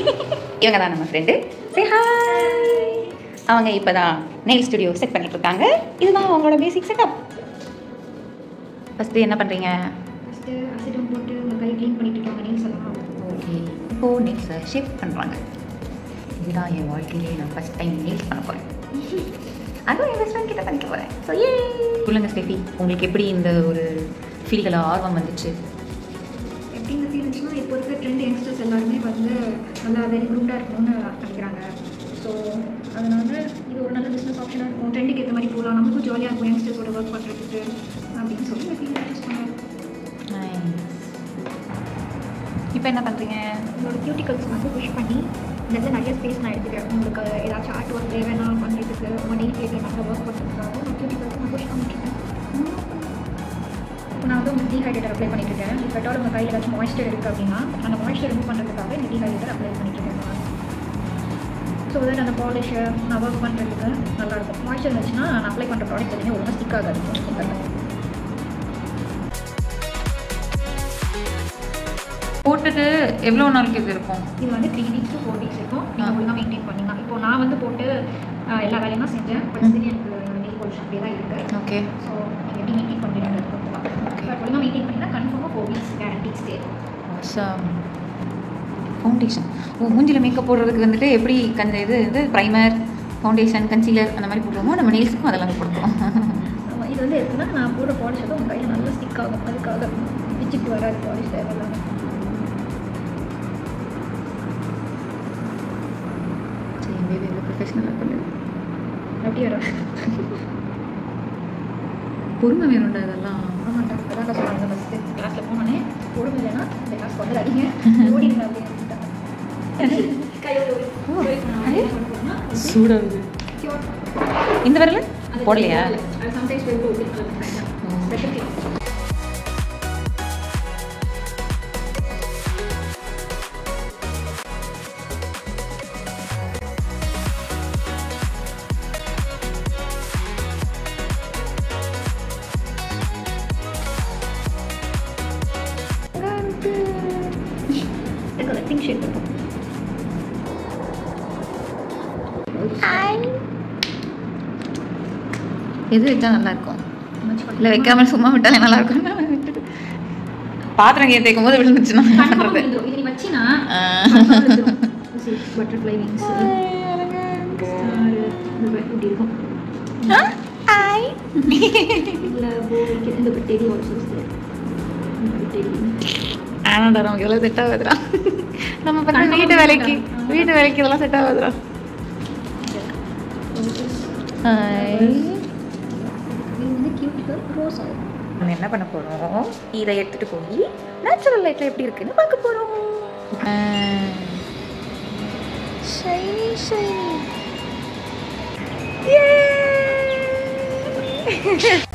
இவங்க தான் நம்ம ஃப்ரெண்டு சே ஹாய் அவங்க இப்போ தான் நெயில் ஸ்டுடியோ செட் பண்ணிட்டு இருக்காங்க இதுதான் அவங்களோட பேசிக் செட்டப் ஃபஸ்ட்டு என்ன பண்ணுறீங்க ஃபஸ்ட்டு அசிடம் போட்டு உங்கள் கை க்ளீன் பண்ணிட்டு இருக்காங்க நீங்க சொல்லலாம் ஓகே இப்போது நெயில்ஸை ஷேப் பண்ணுறாங்க இதுதான் என் வாழ்க்கையிலே நான் ஃபஸ்ட் டைம் நெயில்ஸ் பண்ண போகிறேன் அதுவும் என் பெஸ்ட் ஃப்ரெண்ட் கிட்ட பண்ணிக்க போகிறேன் ஸோ ஏ சொல்லுங்க ஸ்டெஃபி உங்களுக்கு எப்படி இந்த ஒரு ஃபீல்டில் ஆர்வம் வந்துச்சு எப்படி இந்த ஃபீல் இருந்துச்சுன்னா இப்போ இருக்க ட்ரெண்ட் யங்ஸ்டர்ஸ் எல்லாருமே வந்து நல்லா வெரி குரூண்டாக இருக்கணும்னு நினைக்கிறாங்க ஸோ அதனால இது ஒரு நல்ல பிஸ்னஸ் ஆப்ஷனாக இருக்கும் ட்ரெண்டுக்கு ஏற்ற மாதிரி போகலாம் நமக்கும் ஜாலியாக இருக்கும் யங்ஸ்டர்ஸோட ஒர்க் பண்ணுறதுக்கு அப்படின்னு சொல்லி இந்த ஃபீல் சூஸ் பண்ணேன் இப்போ என்ன பண்ணுறீங்க உங்களோட கியூட்டிகல்ஸ் வந்து புஷ் பண்ணி இந்த இடத்துல நிறைய ஸ்பேஸ் நான் எடுத்துக்கிறேன் உங்களுக்கு ஏதாச்சும் ஆர்ட் ஒர்க் தேவைன்னா பண்ணுறதுக்கு உங்கள் டெய்லி லைஃப்பில் நல்லா ஒர்க் பண்ணுறதுக்காக நான் கியூட்டிகல்ஸ் நான் புஷ் பண்ணிட்டுருக்கேன் இப்போ நான் வந்து உங்களுக்கு டீஹைட்ரேட்டர் அப்ளை பண்ணிட்டு இருக்கேன் இப்போ பெட்டால் உங்கள் கையில் ஏதாச்சும் மாய்ஸ்டர் இருக்குது அப்படின்னா அந்த மாய்ஸ்டர் ரிமூவ் பண்ணுறதுக்காக இந்த டீஹைட்ரேட்டர் அப்ளை பண்ணிட்டு இருக்கேன் ஸோ தட் அந்த பாலிஷை நான் ஒர்க் பண்ணுறதுக்கு நல்லாயிருக்கும் மாய்ஸ்டர் இருந்துச்சுன்னா நான் அப்ளை பண்ணுற ப்ராடக்ட் எதுவுமே ஒழுங்காக ஸ்டிக் ஆகாது ஃபிங்கரில் போட்டுட்டு எவ்வளோ நாளைக்கு இது இருக்கும் இது வந்து three weeks to four weeks இருக்கும் நீங்கள் ஒழுங்காக மெயின்டைன் பண்ணிங்க இப்போ நான் வந்து போட்டு ஆஹ், எல்லா வேலையும் தான் செஞ்சேன் பட் ஸ்டில் எனக்கு நெல் பொலிஷன் அப்படியே தான் இருக்குது ஓகே ஸோ நீங்கள் எப்படி மெயின்டைன் பண்ணுறீங்க பட் ஒழுங்காக மெயின்டைன் பண்ணிங்கன்னா கன்ஃபார்மாக four weeks guarantee stay foundation ஓ மூஞ்சில் மேக்கப் போடுறதுக்கு வந்துட்டு எப்படி கன் இது இது ப்ரைமர் ஃபவுண்டேஷன் கன்சீலர் அந்த மாதிரி போடுவோமோ நம்ம நெயில்ஸுக்கும் அதெல்லாம் கொடுக்குறோம் இது வந்து எப்படின்னா நான் போடுற பாலிஷ் வந்து உங்கள் கையில் நல்லா ஸ்டிக் ஆகும் அதுக்காக பிச்சுட்டு வராது பாலிஷ் தேவையில்லாம சரி பேபி எவ்வளோ ப்ரொஃபஷனலாக பண்ணுது அப்படி வரும் பொறுமை வேணும்டா இதெல்லாம் ஆமாண்டா அதான் சொன்னாங்க ஃபஸ்ட்டு கிளாஸில் போனோன்னே பொறுமை இல்லைன்னா இந்த கிளாஸ் வந்துடாதீங்க ஓடிடுங்க அப்படின்னு கையோட அரே. சூடாகுது இந்த வரல போடலையா சம்டைம்ஸ் ஸ்பெஷல் கலெக்டிங் ஷேப் இருக்கும் எது வச்சா நல்லா இருக்கும் இல்லை வைக்காம சும்மா விட்டாலே நல்லா இருக்கும் பாத்திரம் கீழே தேய்க்கும் போது விழுந்துச்சுன்னா என்ன பண்றது? இது நீ வச்சினா ஆ. பட்டர்ஃப்ளை விங்ஸ் இப்படி இருக்கும் ஹாய் இல்லை இந்த டெடி ஆல்சோ டெடி ஆனாடா நமக்கு எவ்வளோ செட் ஆகுதுடா நம்ம பண்ண வீட்டு வேலைக்கு வீட்டு வேலைக்கு இதெல்லாம் செட் ஆகுதுடா ஹாய் இது வந்து கியூட்டிக்கல் ரோஸ் ஆகும் நம்ம என்ன பண்ண போறோம் இதை எடுத்துட்டு போய் நேச்சுரல் லைட்ல எப்படி இருக்குன்னு பார்க்க போறோம் ஷைனி ஷைனி